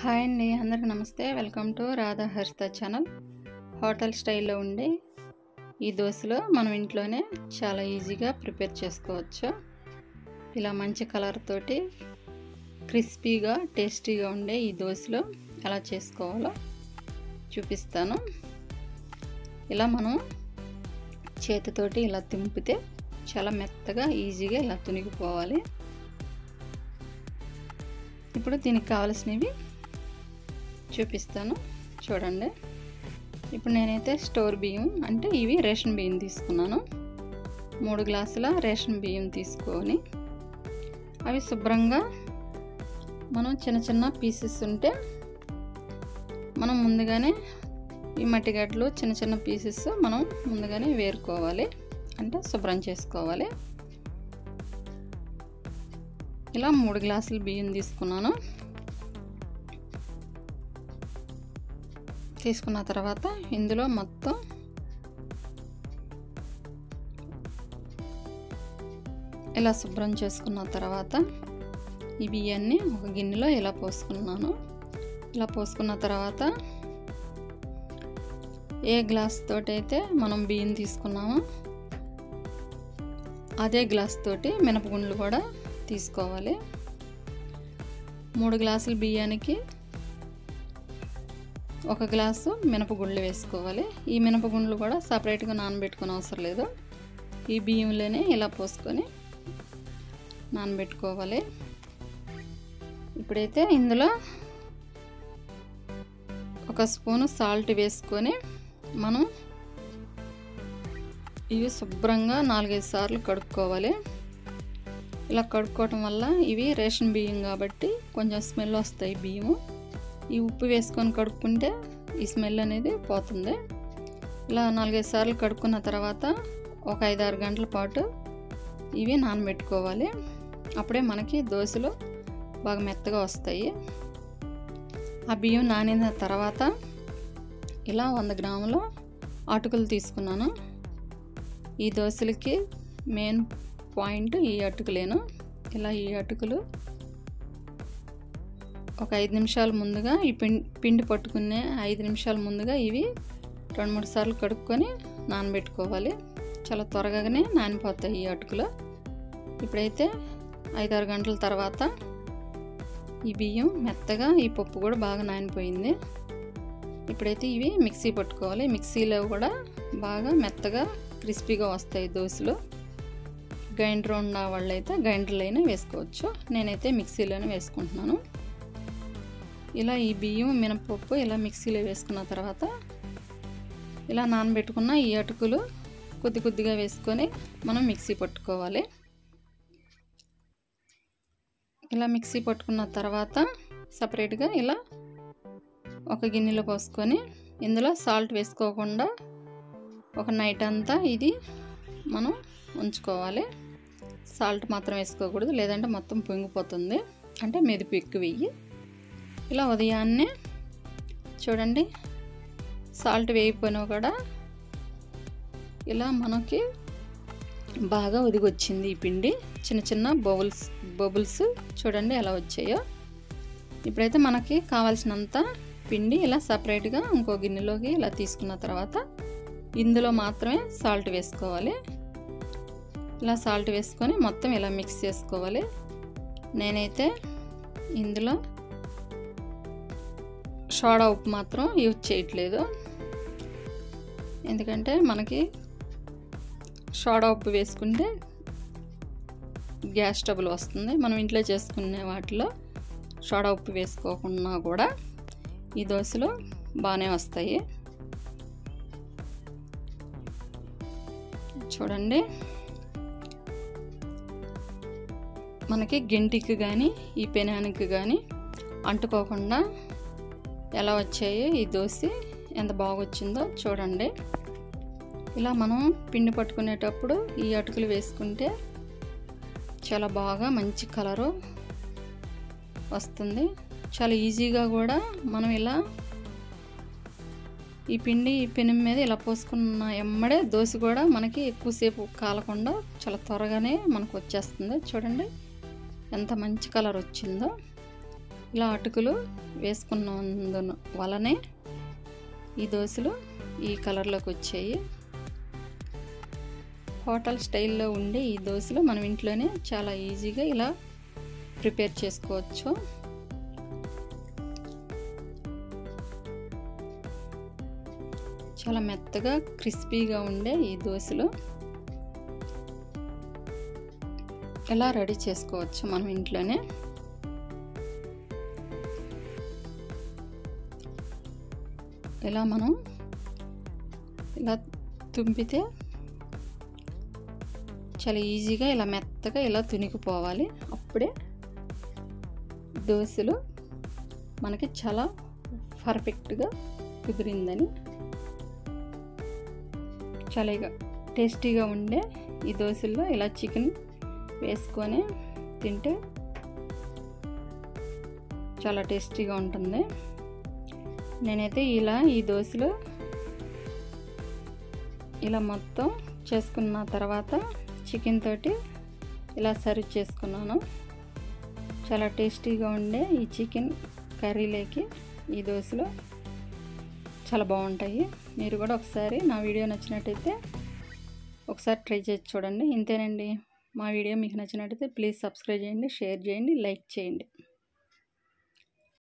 hi అండి అందరికి నమస్తే welcome to Radha Harshitha channel hotel స్టైల్లో ఉండే ఈ దోశలో మనం ఇంట్లోనే చాలా ఈజీగా ప్రిపేర్ చేసుకోవచ్చు ఇలా మంచి కలర్ తోటి క్రిస్పీగా టేస్టీగా ఉండే ఈ దోశలో ఎలా చేసుకోవాలో చూపిస్తాను ఇలా మనం చేతితోటి ఇలా తింపితే చాలా మెత్తగా ఈజీగా ఇలా తునిగిపోవాలి ఇప్పుడు దీనికి కావాల్సినవి చూపిస్తాను చూడండి ఇప్పుడు నేనైతే స్టోర్ బియ్యం అంటే ఇవి రేషన్ బియ్యం తీసుకున్నాను మూడు గ్లాసుల రేషన్ బియ్యం తీసుకొని అవి శుభ్రంగా మనం చిన్న చిన్న పీసెస్ ఉంటే మనం ముందుగానే ఈ మట్టిగడ్డలు చిన్న చిన్న పీసెస్ మనం ముందుగానే వేరుకోవాలి అంటే శుభ్రం చేసుకోవాలి ఇలా మూడు గ్లాసులు బియ్యం తీసుకున్నాను తీసుకున్న తర్వాత ఇందులో మొత్తం ఇలా శుభ్రం చేసుకున్న తర్వాత ఈ బియ్యాన్ని ఒక గిన్నెలో ఇలా పోసుకున్నాను ఇలా పోసుకున్న తర్వాత ఏ గ్లాస్ తోటి అయితే మనం బియ్యం తీసుకున్నామో అదే గ్లాస్ తోటి మినపగుండ్లు కూడా తీసుకోవాలి మూడు గ్లాసుల బియ్యానికి ఒక గ్లాసు మినపగుండ్లు వేసుకోవాలి ఈ మినపగుండ్లు కూడా సపరేట్గా నానబెట్టుకుని అవసరం లేదు ఈ బియ్యంలోనే ఇలా పోసుకొని నానబెట్టుకోవాలి ఇప్పుడైతే ఇందులో ఒక స్పూను సాల్ట్ వేసుకొని మనం ఇవి శుభ్రంగా నాలుగైదు సార్లు కడుక్కోవాలి ఇలా కడుక్కోవటం వల్ల ఇవి రేషన్ బియ్యం కాబట్టి కొంచెం స్మెల్ వస్తాయి బియ్యము ఈ ఉప్పు వేసుకొని కడుక్కుంటే ఈ స్మెల్ అనేది పోతుంది ఇలా నాలుగైదు సార్లు కడుక్కున్న తర్వాత ఒక ఐదారు గంటల పాటు ఇవి నానబెట్టుకోవాలి అప్పుడే మనకి దోశలు బాగా మెత్తగా వస్తాయి ఆ బియ్యం నానిన తర్వాత ఇలా వంద గ్రాముల అటుకులు తీసుకున్నాను ఈ దోశలకి మెయిన్ పాయింట్ ఈ అటుకులేను ఇలా ఈ అటుకులు ఒక ఐదు నిమిషాల ముందుగా ఈ పిండి పిండి పట్టుకునే ఐదు నిమిషాల ముందుగా ఇవి రెండు మూడు సార్లు కడుక్కొని నానబెట్టుకోవాలి చాలా త్వరగానే నానిపోతాయి ఈ అటుకులు ఇప్పుడైతే ఐదారు గంటల తర్వాత ఈ బియ్యం మెత్తగా ఈ పప్పు కూడా బాగా నానిపోయింది ఇప్పుడైతే ఇవి మిక్సీ పట్టుకోవాలి మిక్సీలో కూడా బాగా మెత్తగా క్రిస్పీగా వస్తాయి దోశలు గ్రైండర్ ఉన్న వాళ్ళైతే గ్రైండర్లో అయినా వేసుకోవచ్చు నేనైతే మిక్సీలోనే వేసుకుంటున్నాను ఇలా ఈ బియ్యం మినపప్పు ఇలా మిక్సీలో వేసుకున్న తర్వాత ఇలా నానబెట్టుకున్న ఈ అటుకులు కొద్ది కొద్దిగా వేసుకొని మనం మిక్సీ పట్టుకోవాలి ఇలా మిక్సీ పట్టుకున్న తర్వాత సపరేట్గా ఇలా ఒక గిన్నెలో పోసుకొని ఇందులో సాల్ట్ వేసుకోకుండా ఒక నైట్ అంతా ఇది మనం ఉంచుకోవాలి సాల్ట్ మాత్రం వేసుకోకూడదు లేదంటే మొత్తం పొంగిపోతుంది అంటే మెదిపి ఎక్కువ వెయ్యి ఇలా ఉదయాన్నే చూడండి సాల్ట్ వేయిపోయినా కూడా ఇలా మనకి బాగా ఒదిగొచ్చింది ఈ పిండి చిన్న చిన్న బబుల్స్ బబుల్స్ చూడండి ఎలా వచ్చాయో ఇప్పుడైతే మనకి కావాల్సినంత పిండి ఇలా సపరేట్గా ఇంకో గిన్నెలోకి ఇలా తీసుకున్న తర్వాత ఇందులో మాత్రమే సాల్ట్ వేసుకోవాలి ఇలా సాల్ట్ వేసుకొని మొత్తం ఇలా మిక్స్ చేసుకోవాలి నేనైతే ఇందులో సోడా ఉప్పు మాత్రం యూజ్ చేయట్లేదు ఎందుకంటే మనకి సోడా ఉప్పు వేసుకుంటే గ్యాస్ ట్రబుల్ వస్తుంది మనం ఇంట్లో చేసుకునే వాటిలో సోడా ఉప్పు వేసుకోకుండా కూడా ఈ దోశలు బాగానే వస్తాయి చూడండి మనకి గెంటికి కానీ ఈ పెనానికి కానీ అంటుకోకుండా ఎలా వచ్చాయో ఈ దోశ ఎంత బాగా వచ్చిందో చూడండి ఇలా మనం పిండి పట్టుకునేటప్పుడు ఈ అటుకులు వేసుకుంటే చాలా బాగా మంచి కలరు వస్తుంది చాలా ఈజీగా కూడా మనం ఇలా ఈ పిండి ఈ పెనం మీద ఇలా పోసుకున్న ఎమ్మడే దోశ కూడా మనకి ఎక్కువసేపు కాలకుండా చాలా త్వరగానే మనకు వచ్చేస్తుంది చూడండి ఎంత మంచి కలర్ వచ్చిందో ఇలా అటుకులు వేసుకున్నందు వలనే ఈ దోశలు ఈ కలర్లోకి వచ్చాయి హోటల్ స్టైల్లో ఉండే ఈ దోశలు మనం ఇంట్లోనే చాలా ఈజీగా ఇలా ప్రిపేర్ చేసుకోవచ్చు చాలా మెత్తగా క్రిస్పీగా ఉండే ఈ దోశలు ఎలా రెడీ చేసుకోవచ్చు మనం ఇంట్లోనే ఇలా మనం ఇలా తుంపితే చాలా ఈజీగా ఇలా మెత్తగా ఇలా తునిగిపోవాలి అప్పుడే దోశలు మనకి చాలా పర్ఫెక్ట్గా కుదిరిందని చాలా ఇక టేస్టీగా ఉండే ఈ దోశల్లో ఇలా చికెన్ వేసుకొని తింటే చాలా టేస్టీగా ఉంటుంది నేనైతే ఇలా ఈ దోశలు ఇలా మొత్తం చేసుకున్న తర్వాత చికెన్ తోటి ఇలా సర్వ్ చేసుకున్నాను చాలా టేస్టీగా ఉండే ఈ చికెన్ కర్రీలోకి ఈ దోశలు చాలా బాగుంటాయి మీరు కూడా ఒకసారి నా వీడియో నచ్చినట్టయితే ఒకసారి ట్రై చేసి చూడండి ఇంతేనండి మా వీడియో మీకు నచ్చినట్టయితే ప్లీజ్ సబ్స్క్రైబ్ చేయండి షేర్ చేయండి లైక్ చేయండి